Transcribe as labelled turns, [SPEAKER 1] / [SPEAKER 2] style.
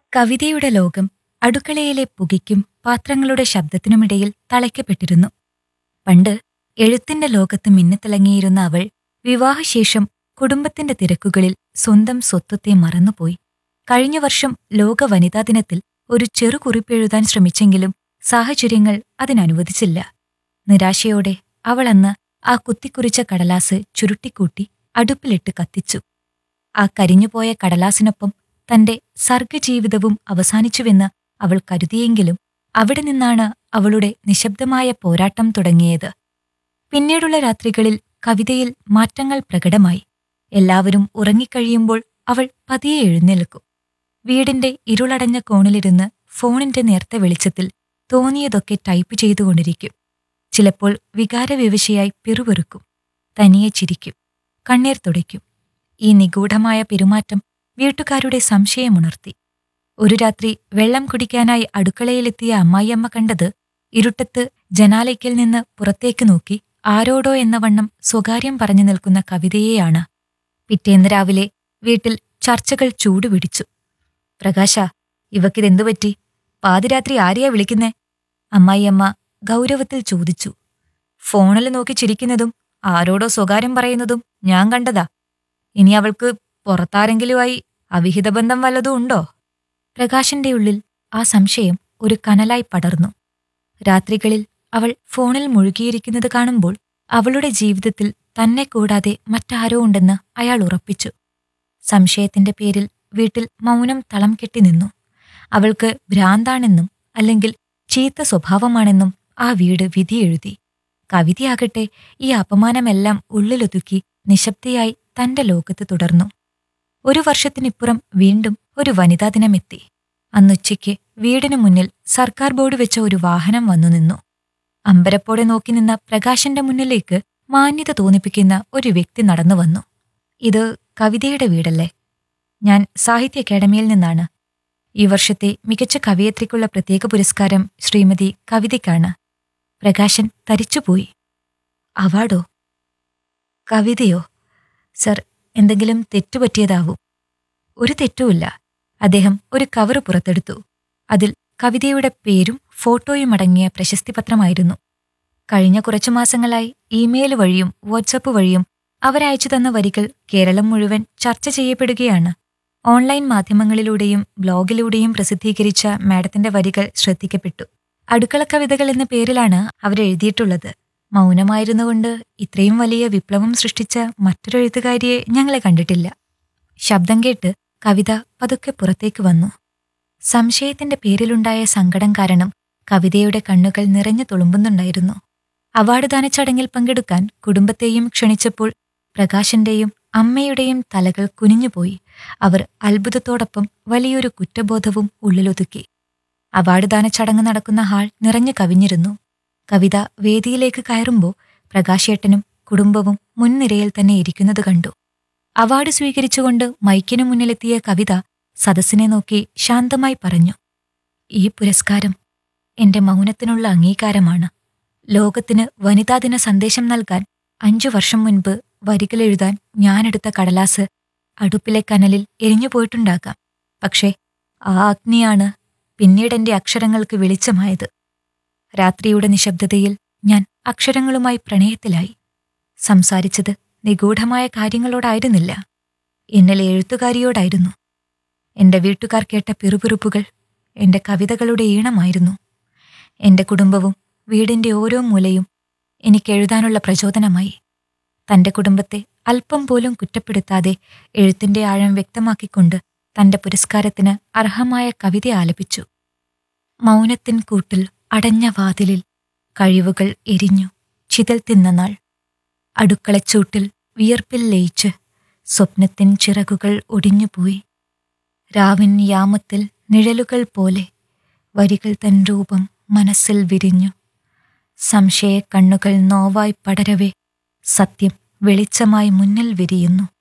[SPEAKER 1] കവിതയുടെ ലോകം അടുക്കളയിലെ പുകയ്ക്കും പാത്രങ്ങളുടെ ശബ്ദത്തിനുമിടയിൽ തളയ്ക്കപ്പെട്ടിരുന്നു പണ്ട് എഴുത്തിന്റെ ലോകത്ത് മിന്നിത്തിളങ്ങിയിരുന്ന അവൾ വിവാഹശേഷം കുടുംബത്തിന്റെ തിരക്കുകളിൽ സ്വന്തം സ്വത്വത്തെ മറന്നുപോയി കഴിഞ്ഞ വർഷം ലോക വനിതാ ദിനത്തിൽ ഒരു ചെറു കുറിപ്പെഴുതാൻ ശ്രമിച്ചെങ്കിലും സാഹചര്യങ്ങൾ അതിനനുവദിച്ചില്ല നിരാശയോടെ അവൾ അന്ന് ആ കുത്തിക്കുറിച്ച കടലാസ് ചുരുട്ടിക്കൂട്ടി അടുപ്പിലിട്ട് കത്തിച്ചു ആ കരിഞ്ഞുപോയ കടലാസിനൊപ്പം തന്റെ സർഗജീവിതവും അവസാനിച്ചുവെന്ന് അവൾ കരുതിയെങ്കിലും അവിടെ നിന്നാണ് അവളുടെ നിശബ്ദമായ പോരാട്ടം തുടങ്ങിയത് പിന്നീടുള്ള രാത്രികളിൽ കവിതയിൽ മാറ്റങ്ങൾ പ്രകടമായി എല്ലാവരും ഉറങ്ങിക്കഴിയുമ്പോൾ അവൾ പതിയെ എഴുന്നേൽക്കും വീടിന്റെ ഇരുളടഞ്ഞ കോണിലിരുന്ന് ഫോണിന്റെ നേർത്ത വെളിച്ചത്തിൽ തോന്നിയതൊക്കെ ടൈപ്പ് ചെയ്തുകൊണ്ടിരിക്കും ചിലപ്പോൾ വികാരവിവശയായി പിറുപിറുക്കും തനിയെ ചിരിക്കും കണ്ണീർ തുടയ്ക്കും ഈ നിഗൂഢമായ പെരുമാറ്റം വീട്ടുകാരുടെ സംശയമുണർത്തി ഒരു രാത്രി വെള്ളം കുടിക്കാനായി അടുക്കളയിലെത്തിയ അമ്മായിയമ്മ കണ്ടത് ഇരുട്ടത്ത് ജനാലയ്ക്കൽ നിന്ന് പുറത്തേക്ക് നോക്കി ആരോടോ എന്ന വണ്ണം സ്വകാര്യം പറഞ്ഞു നിൽക്കുന്ന കവിതയെയാണ് പിറ്റേന്ന് രാവിലെ വീട്ടിൽ ചർച്ചകൾ ചൂടുപിടിച്ചു പ്രകാശ ഇവക്കിതെന്തു പറ്റി പാതിരാത്രി ആരെയാ വിളിക്കുന്നേ അമ്മായിയമ്മ ഗൗരവത്തിൽ ചോദിച്ചു ഫോണിൽ നോക്കി ചിരിക്കുന്നതും ആരോടോ സ്വകാര്യം പറയുന്നതും ഞാൻ കണ്ടതാ ഇനി അവൾക്ക് പുറത്താരെങ്കിലുമായി അവിഹിത ബന്ധം വല്ലതും ഉണ്ടോ പ്രകാശന്റെ ഉള്ളിൽ ആ സംശയം ഒരു കനലായി പടർന്നു രാത്രികളിൽ അവൾ ഫോണിൽ മുഴുകിയിരിക്കുന്നത് കാണുമ്പോൾ അവളുടെ ജീവിതത്തിൽ തന്നെ കൂടാതെ മറ്റാരോ ഉണ്ടെന്ന് അയാൾ ഉറപ്പിച്ചു സംശയത്തിന്റെ പേരിൽ വീട്ടിൽ മൗനം തളം കെട്ടി നിന്നു അവൾക്ക് ഭ്രാന്താണെന്നും അല്ലെങ്കിൽ ചീത്ത സ്വഭാവമാണെന്നും ആ വീട് വിധിയെഴുതി കവിതയാകട്ടെ ഈ അപമാനമെല്ലാം ഉള്ളിലൊതുക്കി നിശബ്ദയായി തന്റെ ലോകത്ത് തുടർന്നു ഒരു വർഷത്തിനിപ്പുറം വീണ്ടും ഒരു വനിതാ ദിനമെത്തി അന്നുച്ചയ്ക്ക് വീടിനു മുന്നിൽ സർക്കാർ ബോർഡ് വെച്ച ഒരു വാഹനം വന്നു നിന്നു അമ്പരപ്പോടെ നോക്കി നിന്ന പ്രകാശന്റെ മുന്നിലേക്ക് മാന്യത തോന്നിപ്പിക്കുന്ന ഒരു വ്യക്തി നടന്നു വന്നു ഇത് കവിതയുടെ വീടല്ലേ ഞാൻ സാഹിത്യ അക്കാദമിയിൽ നിന്നാണ് ഈ വർഷത്തെ മികച്ച കവയത്രിക്കുള്ള പ്രത്യേക പുരസ്കാരം ശ്രീമതി കവിതയ്ക്കാണ് പ്രകാശൻ തരിച്ചുപോയി അവാർഡോ കവിതയോ സർ എന്തെങ്കിലും തെറ്റുപറ്റിയതാവും ഒരു തെറ്റുമില്ല അദ്ദേഹം ഒരു കവർ പുറത്തെടുത്തു അതിൽ കവിതയുടെ പേരും ഫോട്ടോയും അടങ്ങിയ പ്രശസ്തിപത്രമായിരുന്നു കഴിഞ്ഞ കുറച്ചു മാസങ്ങളായി ഇമെയിൽ വഴിയും വാട്സപ്പ് വഴിയും അവരയച്ചു തന്ന വരികൾ കേരളം മുഴുവൻ ചർച്ച ചെയ്യപ്പെടുകയാണ് ഓൺലൈൻ മാധ്യമങ്ങളിലൂടെയും ബ്ലോഗിലൂടെയും പ്രസിദ്ധീകരിച്ച മാഡത്തിന്റെ വരികൾ ശ്രദ്ധിക്കപ്പെട്ടു അടുക്കള കവിതകൾ എന്ന പേരിലാണ് അവരെഴുതിയിട്ടുള്ളത് മൗനമായിരുന്നുകൊണ്ട് ഇത്രയും വലിയ വിപ്ലവം സൃഷ്ടിച്ച മറ്റൊരു എഴുത്തുകാരിയെ ഞങ്ങളെ കണ്ടിട്ടില്ല ശബ്ദം കേട്ട് കവിത പതുക്കെ പുറത്തേക്ക് വന്നു സംശയത്തിന്റെ പേരിലുണ്ടായ സങ്കടം കാരണം കവിതയുടെ കണ്ണുകൾ നിറഞ്ഞു തുളുമ്പുന്നുണ്ടായിരുന്നു അവാർഡ് ദാന ചടങ്ങിൽ പങ്കെടുക്കാൻ കുടുംബത്തെയും ക്ഷണിച്ചപ്പോൾ പ്രകാശന്റെയും അമ്മയുടെയും തലകൾ കുനിഞ്ഞുപോയി അവർ അത്ഭുതത്തോടൊപ്പം വലിയൊരു കുറ്റബോധവും ഉള്ളിലൊതുക്കി അവാർഡ് ദാന ചടങ്ങ് നടക്കുന്ന ഹാൾ നിറഞ്ഞു കവിഞ്ഞിരുന്നു കവിത വേദിയിലേക്ക് കയറുമ്പോൾ പ്രകാശേട്ടനും കുടുംബവും മുൻനിരയിൽ തന്നെ ഇരിക്കുന്നത് കണ്ടു അവാർഡ് സ്വീകരിച്ചുകൊണ്ട് മൈക്കിനു മുന്നിലെത്തിയ കവിത സദസ്സിനെ നോക്കി ശാന്തമായി പറഞ്ഞു ഈ പുരസ്കാരം എന്റെ മൗനത്തിനുള്ള അംഗീകാരമാണ് ലോകത്തിന് വനിതാദിന സന്ദേശം നൽകാൻ അഞ്ചു വർഷം മുൻപ് വരികളെഴുതാൻ ഞാനെടുത്ത കടലാസ് അടുപ്പിലെ കനലിൽ എരിഞ്ഞുപോയിട്ടുണ്ടാകാം പക്ഷേ ആ അഗ്നിയാണ് പിന്നീട് എന്റെ അക്ഷരങ്ങൾക്ക് വെളിച്ചമായത് രാത്രിയുടെ നിശബ്ദതയിൽ ഞാൻ അക്ഷരങ്ങളുമായി പ്രണയത്തിലായി സംസാരിച്ചത് നിഗൂഢമായ കാര്യങ്ങളോടായിരുന്നില്ല എന്നിലെ എഴുത്തുകാരിയോടായിരുന്നു എന്റെ വീട്ടുകാർ കേട്ട പിറുപിറുപ്പുകൾ എന്റെ കവിതകളുടെ ഈണമായിരുന്നു എന്റെ കുടുംബവും വീടിന്റെ ഓരോ മൂലയും എനിക്ക് എഴുതാനുള്ള പ്രചോദനമായി തന്റെ കുടുംബത്തെ അല്പം പോലും കുറ്റപ്പെടുത്താതെ എഴുത്തിന്റെ ആഴം വ്യക്തമാക്കിക്കൊണ്ട് തന്റെ പുരസ്കാരത്തിന് അർഹമായ കവിത ആലപിച്ചു മൗനത്തിൻ കൂട്ടിൽ അടഞ്ഞ വാതിലിൽ കഴിവുകൾ എരിഞ്ഞു ചിതൽ തിന്ന നാൾ അടുക്കളച്ചൂട്ടിൽ വിയർപ്പിൽ ലയിച്ച് സ്വപ്നത്തിൻ ചിറകുകൾ ഒടിഞ്ഞുപോയി രാവിൻ യാമത്തിൽ നിഴലുകൾ പോലെ വരികൾ തൻ രൂപം മനസ്സിൽ വിരിഞ്ഞു സംശയ കണ്ണുകൾ നോവായി പടരവേ സത്യം വെളിച്ചമായി മുന്നിൽ വിരിയുന്നു